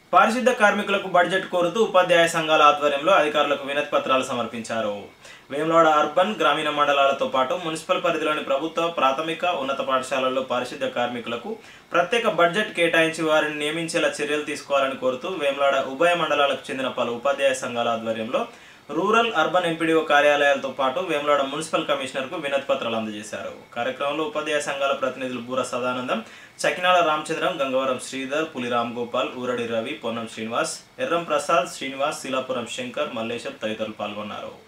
పారిశుద్ధ కార్మికులకు బడ్జెట్ కోరుతూ ఉపాధ్యాయ సంఘాల ఆధ్వర్యంలో అధికారులకు వినతి పత్రాలు సమర్పించారు వేములవాడ అర్బన్ గ్రామీణ మండలాలతో పాటు మున్సిపల్ పరిధిలోని ప్రభుత్వ ప్రాథమిక ఉన్నత పాఠశాలల్లో పారిశుద్ధ కార్మికులకు ప్రత్యేక బడ్జెట్ కేటాయించి వారిని నియమించేలా చర్యలు తీసుకోవాలని కోరుతూ వేములవాడ ఉభయ మండలాలకు చెందిన పలు ఉపాధ్యాయ సంఘాల ఆధ్వర్యంలో రూరల్ అర్బన్ ఎంపీడీఓ కార్యాలయాలతో పాటు వేములవాడ మున్సిపల్ కమిషనర్కు వినతి పత్రాలు అందజేశారు కార్యక్రమంలో ఉపాధ్యాయ సంఘాల ప్రతినిధులు బూర సదానందం చకినాల రామచంద్రం గంగవరం శ్రీధర్ పులి రామ్ గోపాల్ ఊరడి రవి పొన్నం శ్రీనివాస్ ఎర్రం ప్రసాద్ శ్రీనివాస్ శిలాపురం శంకర్ మల్లేశం తదితరులు పాల్గొన్నారు